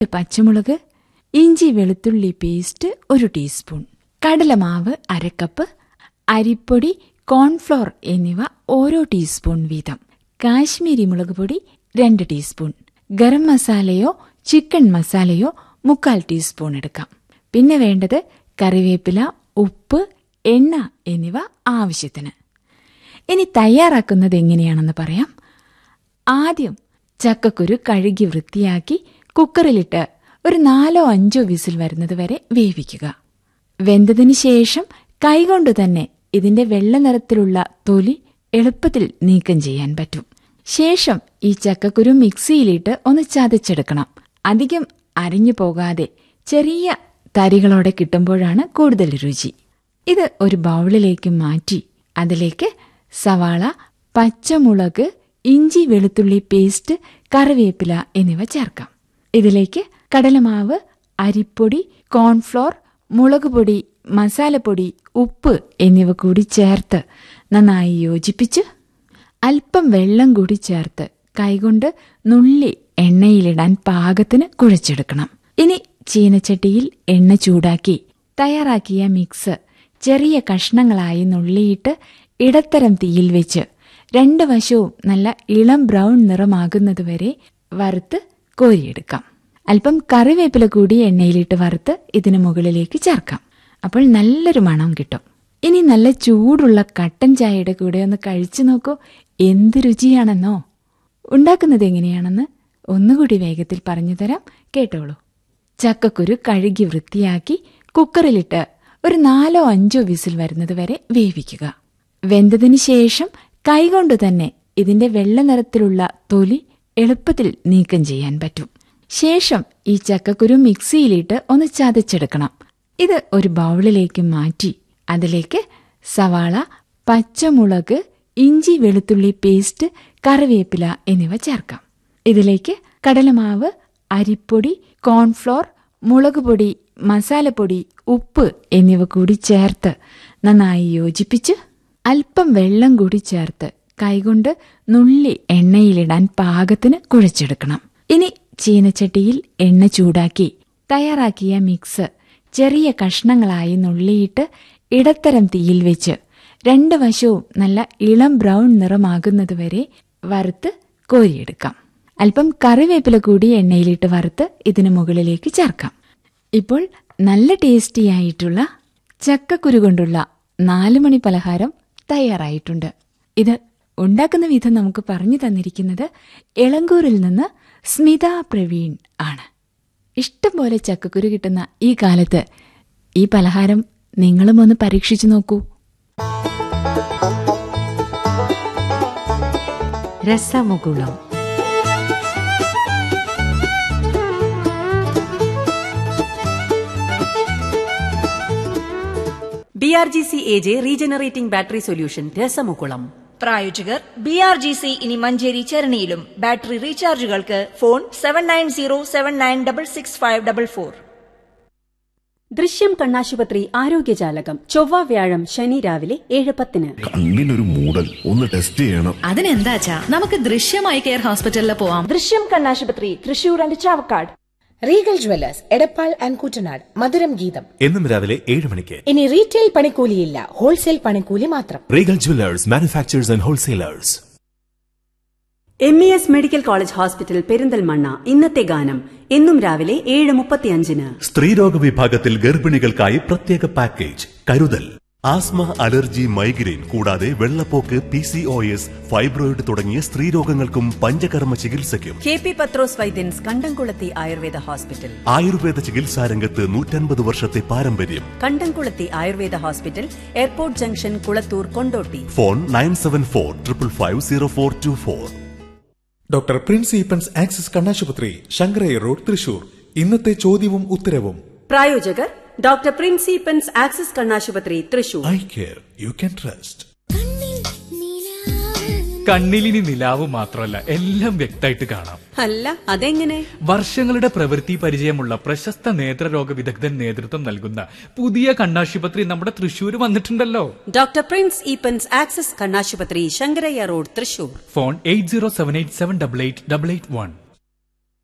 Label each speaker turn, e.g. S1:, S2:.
S1: പച്ചമുളക് ഇഞ്ചി വെളുത്തുള്ളി പേസ്റ്റ് ഒരു ടീസ്പൂൺ കടലമാവ് അരക്കപ്പ് അരിപ്പൊടി കോൺഫ്ലോർ എന്നിവ ഓരോ ടീസ്പൂൺ വീതം കാശ്മീരി മുളക് പൊടി രണ്ട് ടീസ്പൂൺ ഗരം മസാലയോ ചിക്കൻ മസാലയോ മുക്കാൽ ടീസ്പൂൺ എടുക്കാം പിന്നെ വേണ്ടത് കറിവേപ്പില ഉപ്പ് എണ്ണ എന്നിവ ആവശ്യത്തിന് ഇനി തയ്യാറാക്കുന്നത് എങ്ങനെയാണെന്ന് പറയാം ആദ്യം ചക്കക്കുരു കഴുകി വൃത്തിയാക്കി കുക്കറിലിട്ട് ഒരു നാലോ അഞ്ചോ വിസിൽ വരുന്നത് വരെ വേവിക്കുക വെന്തതിന് ശേഷം കൈകൊണ്ട് തന്നെ ഇതിന്റെ വെള്ള നിറത്തിലുള്ള തൊലി എളുപ്പത്തിൽ നീക്കം ചെയ്യാൻ പറ്റും ശേഷം ഈ ചക്കക്കുരു മിക്സിയിലിട്ട് ഒന്ന് ചതച്ചെടുക്കണം അധികം അരിഞ്ഞു പോകാതെ ചെറിയ തരികളോടെ കിട്ടുമ്പോഴാണ് കൂടുതൽ രുചി ഇത് ഒരു ബൗളിലേക്ക് മാറ്റി അതിലേക്ക് സവാള പച്ചമുളക് ഇഞ്ചി വെളുത്തുള്ളി പേസ്റ്റ് കറിവേപ്പില എന്നിവ ചേർക്കാം ഇതിലേക്ക് കടലമാവ് അരിപ്പൊടി കോൺഫ്ലോർ മുളക് പൊടി മസാലപ്പൊടി ഉപ്പ് എന്നിവ കൂടി ചേർത്ത് നന്നായി യോജിപ്പിച്ച് അല്പം വെള്ളം കൂടി ചേർത്ത് കൈകൊണ്ട് നുള്ളി എണ്ണയിലിടാൻ പാകത്തിന് കുഴച്ചെടുക്കണം ഇനി ചീനച്ചട്ടിയിൽ എണ്ണ ചൂടാക്കി തയ്യാറാക്കിയ മിക്സ് ചെറിയ കഷ്ണങ്ങളായി നുള്ളിയിട്ട് ഇടത്തരം തീയിൽ വെച്ച് രണ്ട് വശവും നല്ല ഇളം ബ്രൗൺ നിറമാകുന്നതുവരെ വറുത്ത് കോരിയെടുക്കാം അല്പം കറിവേപ്പില കൂടി എണ്ണയിലിട്ട് വറുത്ത് ഇതിനു മുകളിലേക്ക് ചേർക്കാം അപ്പോൾ നല്ലൊരു മണം കിട്ടും ഇനി നല്ല ചൂടുള്ള കട്ടൻ ചായയുടെ കൂടെ ഒന്ന് കഴിച്ചു നോക്കൂ എന്ത് രുചിയാണെന്നോ ഉണ്ടാക്കുന്നത് എങ്ങനെയാണെന്ന് ഒന്നുകൂടി വേഗത്തിൽ പറഞ്ഞു തരാം കേട്ടോളൂ ചക്കക്കുരു കഴുകി വൃത്തിയാക്കി കുക്കറിലിട്ട് ഒരു നാലോ അഞ്ചോ വിസിൽ വരുന്നത് വരെ വേവിക്കുക വെന്തതിന് ശേഷം കൈകൊണ്ട് തന്നെ ഇതിന്റെ വെള്ള നിറത്തിലുള്ള തൊലി എളുപ്പത്തിൽ നീക്കം ചെയ്യാൻ പറ്റും ശേഷം ഈ ചക്കക്കുരു മിക്സിയിലിട്ട് ഒന്ന് ചതച്ചെടുക്കണം ഇത് ഒരു ബൗളിലേക്ക് മാറ്റി അതിലേക്ക് സവാള പച്ചമുളക് ഇഞ്ചി വെളുത്തുള്ളി പേസ്റ്റ് കറിവേപ്പില എന്നിവ ചേർക്കാം ഇതിലേക്ക് കടലമാവ് അരിപ്പൊടി കോൺഫ്ലോർ മുളക് പൊടി മസാലപ്പൊടി ഉപ്പ് എന്നിവ കൂടി ചേർത്ത് നന്നായി യോജിപ്പിച്ച് അല്പം വെള്ളം കൂടി ചേർത്ത് കൈകൊണ്ട് നുള്ളി എണ്ണയിലിടാൻ പാകത്തിന് കുഴച്ചെടുക്കണം ഇനി ചീനച്ചട്ടിയിൽ എണ്ണ ചൂടാക്കി തയ്യാറാക്കിയ മിക്സ് ചെറിയ കഷ്ണങ്ങളായി നുള്ളിയിട്ട് ഇടത്തരം തീയിൽ വെച്ച് രണ്ട് വശവും നല്ല ഇളം ബ്രൗൺ നിറമാകുന്നതുവരെ വറുത്ത് കോരിയെടുക്കാം അല്പം കറിവേപ്പില കൂടി എണ്ണയിലിട്ട് വറുത്ത് ഇതിനു മുകളിലേക്ക് ചേർക്കാം ഇപ്പോൾ നല്ല ടേസ്റ്റിയായിട്ടുള്ള ചക്കക്കുരു കൊണ്ടുള്ള നാലുമണി പലഹാരം തയ്യാറായിട്ടുണ്ട് ഇത് ഉണ്ടാക്കുന്ന വിധം നമുക്ക് പറഞ്ഞു തന്നിരിക്കുന്നത് എളങ്കൂരിൽ നിന്ന് സ്മിത പ്രവീൺ ആണ് ഇഷ്ടം പോലെ ചക്കക്കുരു കിട്ടുന്ന ഈ കാലത്ത് ഈ പലഹാരം നിങ്ങളും ഒന്ന് പരീക്ഷിച്ചു നോക്കൂ
S2: രസമുകുളം
S3: B R G C A J regenerating battery solution രസമുകുളം
S4: പ്രായോജകർ ബി ആർ ജി സി ഇനി മഞ്ചേരി ചരണിയിലും ബാറ്ററി റീചാർജുകൾക്ക് phone seven nine zero seven nine double six five double four
S5: Drishyam കണ്ണാശുപത്രി ആരോഗ്യജാലകം ചൊവ്വ വ്യാഴം ശനി രാവിലെ ഏഴ് പത്തിന്
S6: കണ്ണിനൊരു മൂടൽ ഒന്ന് ടെസ്റ്റ് ചെയ്യണം
S7: അതിനെന്താച്ചാ നമുക്ക് ദൃശ്യമായി കെയർ ഹോസ്പിറ്റലിൽ പോവാം
S4: ദൃശ്യം കണ്ണാശുപത്രി Thrissur and Chavakkad
S8: Regal Jewellers Edappal and Koottanad മധുരം ഗീതം
S9: എന്നും രാവിലെ ഏഴ് മണിക്ക്
S8: ഇനി റീറ്റെയിൽ പണിക്കൂലിയില്ല ഹോൾസെയിൽ പണിക്കൂലി മാത്രം
S9: Regal Jewellers manufacturers and wholesalers
S5: M E S medical college hospital Perinthalmanna ഇന്നത്തെ ഗാനം എന്നും രാവിലെ ഏഴ് മുപ്പത്തിയഞ്ചിന്
S9: സ്ത്രീരോഗ വിഭാഗത്തിൽ ഗർഭിണികൾക്കായി പ്രത്യേക പാക്കേജ് കരുതൽ ആസ്മ അലർജി മൈഗ്രെയിൻ കൂടാതെ വെള്ളപ്പോക്ക് P C O S fibroid തുടങ്ങിയ സ്ത്രീരോഗങ്ങൾക്കും പഞ്ചകർമ്മ ചികിത്സയ്ക്കും
S3: കെ പി പത്രോസ് വൈദ്യൻസ് കണ്ടംകുളത്തി ആയുർവേദ ഹോസ്പിറ്റൽ
S9: ആയുർവേദ ചികിത്സാ രംഗത്ത് നൂറ്റൻപത് വർഷത്തെ പാരമ്പര്യം
S3: Kandamkulathi Ayurveda hospital airport junction Kulathur Kondotty
S9: phone nine seven four triple five zero four two four
S10: doctor Prince Eapen's Axis കണ്ണാശുപത്രി ശങ്കരയ റോഡ് തൃശൂർ ഇന്നത്തെ ചോദ്യവും ഉത്തരവും
S5: പ്രായോജകർ ഡോക്ടർ പ്രിൻസിപ്പൻസ് ആക്സിസ് കണ്ണാശുപത്രി Thrissur
S10: eye care you can trust
S11: കണ്ണിലിനി നിലാവ് മാത്രമല്ല എല്ലാം വ്യക്തമായിട്ട് കാണാം
S5: അല്ല അതെങ്ങനെ
S11: വർഷങ്ങളുടെ പ്രവൃത്തി പരിചയമുള്ള പ്രശസ്ത നേത്രരോഗ വിദഗ്ധൻ നേതൃത്വം നൽകുന്ന പുതിയ കണ്ണാശുപത്രി നമ്മുടെ തൃശൂർ വന്നിട്ടുണ്ടല്ലോ
S5: ഡോക്ടർ പ്രിൻസ് ഈപ്പൻസ് ആക്സിസ് കണ്ണാശുപത്രി Sankaraiah road Thrissur
S11: phone eight zero seven eight seven double eight double eight one